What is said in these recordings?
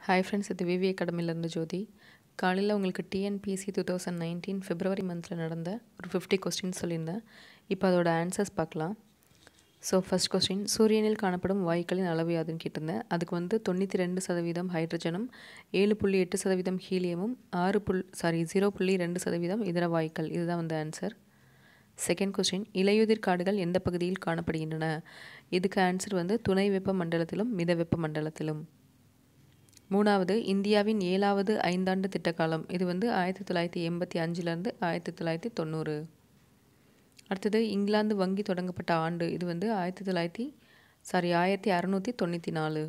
hi friends இது விவி அகாடமிலேருந்து ஜோதி காலையில் உங்களுக்கு TNPSC two thousand nineteen February மந்தில் நடந்த ஒரு ஃபிஃப்டி கொஸ்டின் சொல்லியிருந்தேன் இப்போ அதோட ஆன்சர்ஸ் பார்க்கலாம் ஸோ ஃபஸ்ட் கொஸ்டின் சூரியனில் காணப்படும் வாயுக்களின் அளவு யாதுன்னு கேட்டிருந்தேன் அதுக்கு வந்து தொண்ணூற்றி ரெண்டு சதவீதம் ஹைட்ரஜனும் ஏழு புள்ளி எட்டு சதவீதம் ஹீலியமும் ஆறு புல் சாரி ஜீரோ புள்ளி ரெண்டு சதவீதம் இதர வாயுக்கள் இதுதான் வந்து ஆன்சர் செகண்ட் கொஸ்டின் இலையுதிர் காடுகள் எந்த பகுதியில் காணப்படுகின்றன இதுக்கு ஆன்சர் வந்து துணை வெப்ப மண்டலத்திலும் மித வெப்ப மண்டலத்திலும் மூணாவது இந்தியாவின் ஏழாவது ஐந்தாண்டு திட்டக்காலம் இது வந்து ஆயிரத்தி தொள்ளாயிரத்தி எண்பத்தி அஞ்சுலேருந்து ஆயிரத்தி தொள்ளாயிரத்தி தொண்ணூறு அடுத்தது இங்கிலாந்து வங்கி தொடங்கப்பட்ட ஆண்டு இது வந்து ஆயிரத்தி தொள்ளாயிரத்தி சாரி ஆயிரத்தி அறநூற்றி தொண்ணூற்றி நாலு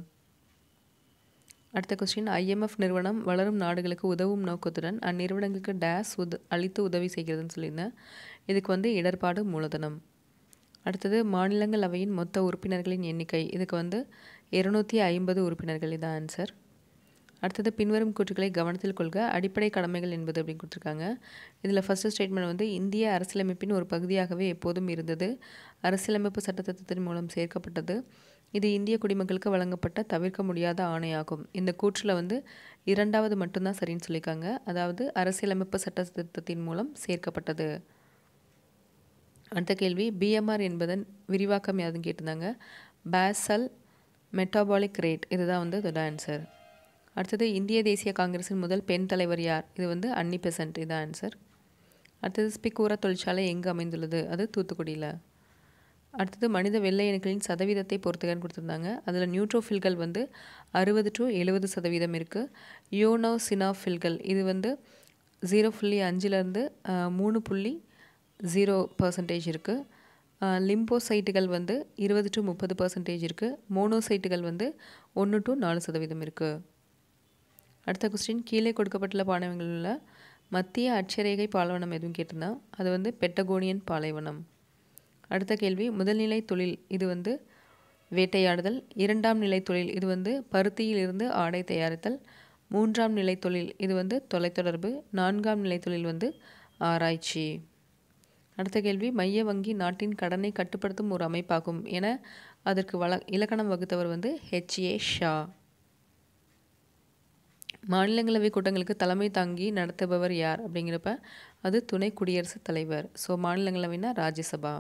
அடுத்த கொஸ்டின் ஐஎம்எஃப் நிறுவனம் வளரும் நாடுகளுக்கு உதவும் நோக்கத்துடன் அந்நிறுவனங்களுக்கு டேஸ் உத அளித்து உதவி செய்கிறதுன்னு சொல்லியிருந்தேன் இதுக்கு வந்து இடர்பாடு மூலதனம் அடுத்தது மாநிலங்களவையின் மொத்த உறுப்பினர்களின் எண்ணிக்கை இதுக்கு வந்து இருநூற்றி ஐம்பது உறுப்பினர்கள் இதான் ஆன்சர் அடுத்தது பின்வரும் கூற்றுக்களை கவனத்தில் கொள்க அடிப்படை கடமைகள் என்பது அப்படின்னு கொடுத்துருக்காங்க இதில் ஃபஸ்ட்டு ஸ்டேட்மெண்ட் வந்து இந்திய அரசியலமைப்பின் ஒரு பகுதியாகவே எப்போதும் இருந்தது அரசியலமைப்பு சட்டத்திட்டத்தின் மூலம் சேர்க்கப்பட்டது இது இந்திய குடிமக்களுக்கு வழங்கப்பட்ட தவிர்க்க முடியாத ஆணையாகும் இந்த கூற்றில் வந்து இரண்டாவது மட்டும்தான் சரின்னு சொல்லியிருக்காங்க அதாவது அரசியலமைப்பு சட்ட திட்டத்தின் மூலம் சேர்க்கப்பட்டது அடுத்த கேள்வி பிஎம்ஆர் என்பதன் விரிவாக்கம் யாதுன்னு கேட்டிருந்தாங்க பேசல் மெட்டாபாலிக் ரேட் இதுதான் வந்து இதோட ஆன்சர் அடுத்தது இந்திய தேசிய காங்கிரஸின் முதல் பெண் தலைவர் யார் இது வந்து அன்னி பெசன்ட் இதுதான் ஆன்சர் அடுத்தது ஸ்பிக்கூரா தொழிற்சாலை எங்கு அமைந்துள்ளது அது தூத்துக்குடியில் அடுத்தது மனித வெள்ளை அணுக்களின் சதவீதத்தை பொறுத்துக்கன்னு கொடுத்துருந்தாங்க அதில் நியூட்ரோஃபில்கள் வந்து அறுபது டு எழுபது சதவீதம் இருக்குது யோனோ சினாஃபில்கள் இது வந்து ஜீரோ புள்ளி அஞ்சுலேருந்து மூணு புள்ளி ஜீரோ பர்சன்டேஜ் இருக்குது லிம்போசைட்டுகள் வந்து இருபது டு முப்பது பர்சன்டேஜ் இருக்குது மோனோசைட்டுகள் வந்து ஒன்று டு நாலு சதவீதம் இருக்குது அடுத்த கொஸ்டின் கீழே கொடுக்கப்பட்டுள்ள பாலைவனங்களில் மத்திய அட்சரேகை பாலைவனம் எதுவும் கேட்டிருந்தா அது வந்து பெட்டகோனியன் பாலைவனம் அடுத்த கேள்வி முதல்நிலை தொழில் இது வந்து வேட்டையாடுதல் இரண்டாம் நிலை தொழில் இது வந்து பருத்தியில் இருந்து ஆடை தயாரித்தல் மூன்றாம் நிலை தொழில் இது வந்து தொலைத்தொடர்பு நான்காம் நிலை தொழில் வந்து ஆராய்ச்சி அடுத்த கேள்வி மைய வங்கி நாட்டின் கடனை கட்டுப்படுத்தும் ஒரு அமைப்பாகும் என அதற்கு வள இலக்கணம் வகுத்தவர் வந்து ஹெச்ஏ ஷா மாநிலங்களவை கூட்டங்களுக்கு தலைமை தாங்கி நடத்துபவர் யார் அப்படிங்கிறப்ப அது துணை குடியரசுத் தலைவர் ஸோ மாநிலங்களவைனா ராஜ்யசபா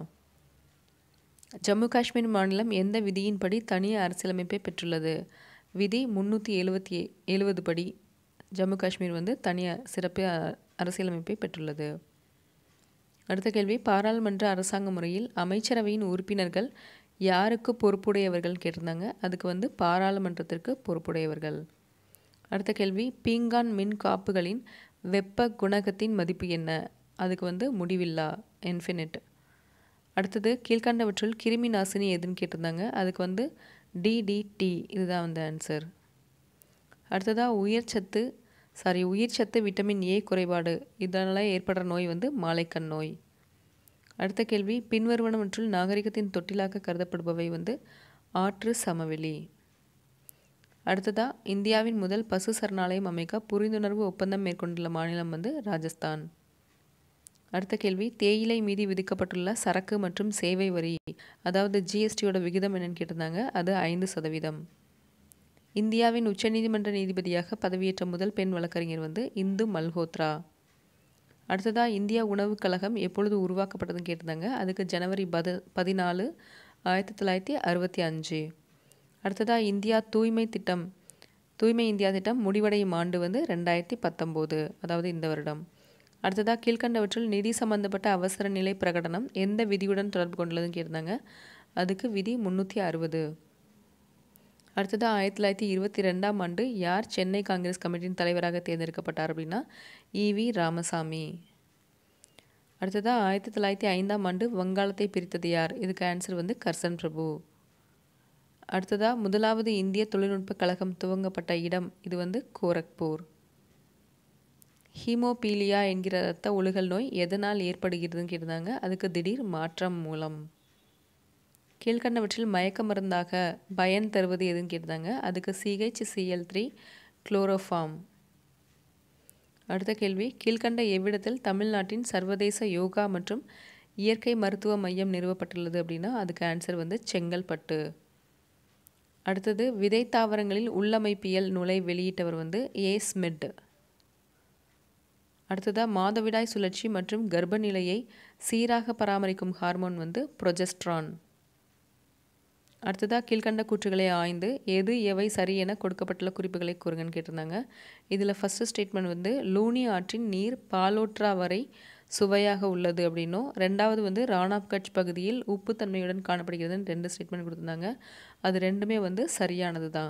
ஜம்மு காஷ்மீர் மாநிலம் எந்த விதியின்படி தனி அரசியலமைப்பை பெற்றுள்ளது விதி முந்நூற்றி எழுபத்தி எழுபது படி ஜம்மு காஷ்மீர் வந்து தனி சிறப்பு அரசியலமைப்பை பெற்றுள்ளது அடுத்த கேள்வி பாராளுமன்ற அரசாங்க முறையில் அமைச்சரவையின் உறுப்பினர்கள் யாருக்கு பொறுப்புடையவர்கள் கேட்டிருந்தாங்க அதுக்கு வந்து பாராளுமன்றத்திற்கு பொறுப்புடையவர்கள் அடுத்த கேள்வி பீங்கான் மின் காப்புகளின் வெப்ப குணகத்தின் மதிப்பு என்ன அதுக்கு வந்து முடிவில்லா இன்ஃபினிட் அடுத்தது கீழ்கண்டவற்றுள் கிருமி நாசினி எதுன்னு கேட்டிருந்தாங்க அதுக்கு வந்து டிடிடி இதுதான் வந்து ஆன்சர் அடுத்ததாக உயிர் சத்து சாரி உயிர் சத்து விட்டமின் ஏ குறைபாடு இதனால் ஏற்படுற நோய் வந்து மாலைக்கண் நோய் அடுத்த கேள்வி பின்வருவனவற்றுள் நாகரிகத்தின் தொட்டிலாக கருதப்படுபவை வந்து ஆற்று சமவெளி அடுத்ததாக இந்தியாவின் முதல் பசு சரணாலயம் அமைக்க புரிந்துணர்வு ஒப்பந்தம் மேற்கொண்டுள்ள மாநிலம் வந்து ராஜஸ்தான் அடுத்த கேள்வி தேயிலை மீது விதிக்கப்பட்டுள்ள சரக்கு மற்றும் சேவை வரி அதாவது ஜிஎஸ்டியோட விகிதம் என்னன்னு கேட்டிருந்தாங்க அது ஐந்து சதவீதம் இந்தியாவின் உச்சநீதிமன்ற நீதிபதியாக பதவியேற்ற முதல் பெண் வழக்கறிஞர் வந்து இந்து மல்ஹோத்ரா அடுத்ததாக இந்தியா உணவுக் கழகம் எப்பொழுது உருவாக்கப்பட்டதுன்னு கேட்டிருந்தாங்க அதுக்கு ஜனவரி பத பதினாலு ஆயிரத்தி தொள்ளாயிரத்தி அறுபத்தி அஞ்சு அடுத்ததாக இந்தியா தூய்மை திட்டம் தூய்மை இந்தியா திட்டம் முடிவடையும் ஆண்டு வந்து ரெண்டாயிரத்தி பத்தொம்போது அதாவது இந்த வருடம் அடுத்ததாக கீழ்கண்டவற்றில் நிதி சம்பந்தப்பட்ட அவசர நிலை பிரகடனம் எந்த விதியுடன் தொடர்பு கொண்டுள்ளதுன்னு கேட்டிருந்தாங்க அதுக்கு விதி முந்நூற்றி அறுபது அடுத்ததாக ஆயிரத்தி தொள்ளாயிரத்தி இருபத்தி ரெண்டாம் ஆண்டு யார் சென்னை காங்கிரஸ் கமிட்டியின் தலைவராக தேர்ந்தெடுக்கப்பட்டார் அப்படின்னா இவி ராமசாமி அடுத்ததாக ஆயிரத்தி தொள்ளாயிரத்தி ஐந்தாம் ஆண்டு வங்காளத்தை பிரித்தது யார் இதுக்கு ஆன்சர் வந்து கர்சன் பிரபு அடுத்ததாக முதலாவது இந்திய தொழில்நுட்ப கழகம் துவங்கப்பட்ட இடம் இது வந்து கோரக்பூர் ஹீமோபீலியா என்கிற இரத்த ஒழுகல் நோய் எதனால் ஏற்படுகிறதுன்னு கேட்டிருந்தாங்க அதுக்கு திடீர் மாற்றம் மூலம் கீழ்கண்டவற்றில் மயக்க மருந்தாக பயன் தருவது எதுன்னு கேட்டிருந்தாங்க அதுக்கு சிஹெச் சிஎல் த்ரீ குளோரோஃபார்ம் அடுத்த கேள்வி கீழ்கண்ட எவ்விடத்தில் தமிழ்நாட்டின் சர்வதேச யோகா மற்றும் இயற்கை மருத்துவ மையம் நிறுவப்பட்டுள்ளது அப்படின்னா அதுக்கு ஆன்சர் வந்து செங்கல்பட்டு அடுத்தது விதை தாவரங்களில் உள்ளமைப்பியல் நூலை வெளியிட்டவர் வந்து ஏ ஸ்மிட் அடுத்ததாக மாதவிடாய் சுழற்சி மற்றும் கர்ப்ப நிலையை சீராக பராமரிக்கும் ஹார்மோன் வந்து ப்ரொஜெஸ்ட்ரான் அடுத்ததாக கீழ்கண்ட கூற்றுகளை ஆய்ந்து எது எவை சரி என கொடுக்கப்பட்டுள்ள குறிப்புகளை கூறுங்கன்னு கேட்டிருந்தாங்க இதில் ஃபஸ்ட்டு ஸ்டேட்மெண்ட் வந்து லூனி ஆற்றின் நீர் பாலோற்றா வரை சுவையாக உள்ளது அப்படின்னும் ரெண்டாவது வந்து ராணாப் கட்ச் பகுதியில் உப்புத்தன்மையுடன் காணப்படுகிறதுன்னு ரெண்டு ஸ்டேட்மெண்ட் கொடுத்துருந்தாங்க அது ரெண்டுமே வந்து சரியானது தான்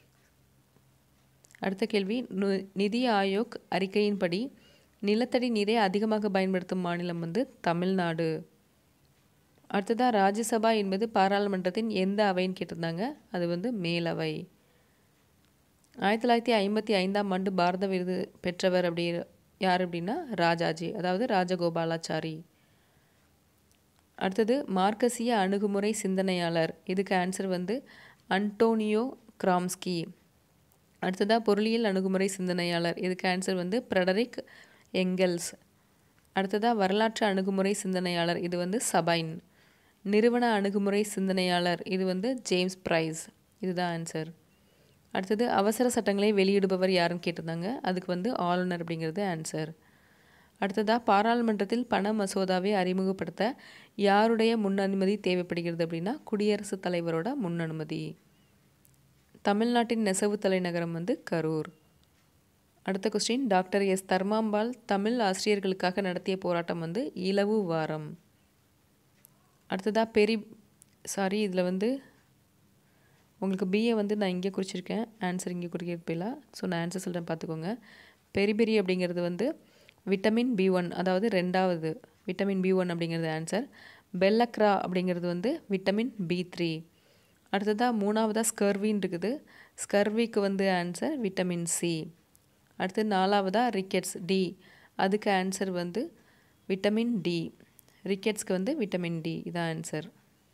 அடுத்த கேள்வி நிதி ஆயோக் அறிக்கையின்படி நிலத்தடி நீரை அதிகமாக பயன்படுத்தும் மாநிலம் வந்து தமிழ்நாடு அடுத்ததாக ராஜ்யசபா என்பது பாராளுமன்றத்தின் எந்த அவைன்னு கேட்டிருந்தாங்க அது வந்து மேலவை ஆயிரத்தி தொள்ளாயிரத்தி ஐம்பத்தி ஐந்தாம் ஆண்டு பாரத விருது பெற்றவர் அப்படி யார் அப்படின்னா ராஜாஜி அதாவது ராஜகோபாலாச்சாரி அடுத்தது மார்க்கசிய அணுகுமுறை சிந்தனையாளர் இதுக்கு ஆன்சர் வந்து அன்டோனியோ கிராம்ஸ்கி அடுத்ததாக பொருளியல் அணுகுமுறை சிந்தனையாளர் இதுக்கு ஆன்சர் வந்து ஃப்ரெடரிக் எங்கெல்ஸ் அடுத்ததாக வரலாற்று அணுகுமுறை சிந்தனையாளர் இது வந்து சபைன் நிறுவன அணுகுமுறை சிந்தனையாளர் இது வந்து ஜேம்ஸ் பிரைஸ் இதுதான் ஆன்சர் அடுத்தது அவசர சட்டங்களை வெளியிடுபவர் யாருன்னு கேட்டிருந்தாங்க அதுக்கு வந்து ஆளுநர் அப்படிங்கிறது ஆன்சர் அடுத்ததாக பாராளுமன்றத்தில் பண மசோதாவை அறிமுகப்படுத்த யாருடைய முன் அனுமதி தேவைப்படுகிறது அப்படின்னா குடியரசுத் தலைவரோட முன் அனுமதி தமிழ்நாட்டின் நெசவு தலைநகரம் வந்து கரூர் அடுத்த question doctor S Dharmambal Tamil ஆசிரியர்களுக்காக நடத்திய போராட்டம் வந்து இலவு வாரம் அடுத்ததாக பெரி சாரி இதில் வந்து உங்களுக்கு பிஏ வந்து நான் இங்கே குறிச்சிருக்கேன் ஆன்சர் இங்கே குறிக்கிறப்பில்ல ஸோ நான் ஆன்சர் சொல்கிறேன் பார்த்துக்கோங்க பெரி பெரி அப்படிங்கிறது வந்து விட்டமின் பி ஒன் அதாவது ரெண்டாவது விட்டமின் பி ஒன் அப்படிங்கிறது ஆன்சர் பெல்லக்ரா அப்படிங்கிறது வந்து விட்டமின் பி த்ரீ அடுத்ததாக மூணாவதாக ஸ்கர்வின்னு இருக்குது ஸ்கர்விக்கு வந்து ஆன்சர் விட்டமின் சி அடுத்து நாலாவதாக ரிக்கெட்ஸ் டி அதுக்கு ஆன்சர் வந்து விட்டமின் டி ரிக்கெட்ஸ்க்கு வந்து விட்டமின் டி இதான் ஆன்சர்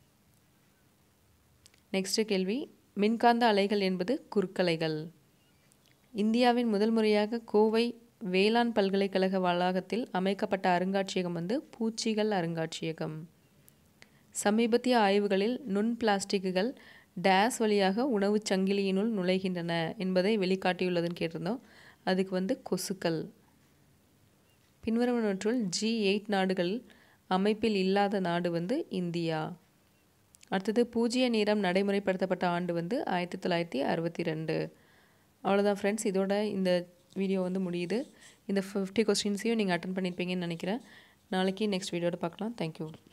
நெக்ஸ்ட்டு கேள்வி மின்காந்த அலைகள் என்பது குறுக்கலைகள் இந்தியாவின் முதல் முறையாக கோவை வேளாண் பல்கலைக்கழக வளாகத்தில் அமைக்கப்பட்ட அருங்காட்சியகம் வந்து பூச்சிகள் அருங்காட்சியகம் சமீபத்திய ஆய்வுகளில் நுண் பிளாஸ்டிக்குகள் டேஸ் வழியாக உணவுச் சங்கிலியினுள் நுழைகின்றன என்பதை வெளிக்காட்டியுள்ளதுன்னு கேட்டிருந்தோம் அதுக்கு வந்து கொசுக்கள் பின்வருவனவற்றுள் ஜி எயிட் நாடுகளில் அமைப்பில் இல்லாத நாடு வந்து இந்தியா அடுத்தது பூஜ்ய நேரம் நடைமுறைப்படுத்தப்பட்ட ஆண்டு வந்து ஆயிரத்தி தொள்ளாயிரத்தி அறுபத்தி ரெண்டு அவ்வளோதான் ஃப்ரெண்ட்ஸ் இதோட இந்த வீடியோ வந்து முடியுது இந்த ஃபிஃப்டி கொஸ்டின்ஸையும் நீங்கள் அட்டன் பண்ணியிருப்பீங்கன்னு நினைக்கிறேன் நாளைக்கு நெக்ஸ்ட் வீடியோட பார்க்கலாம் தேங்க்யூ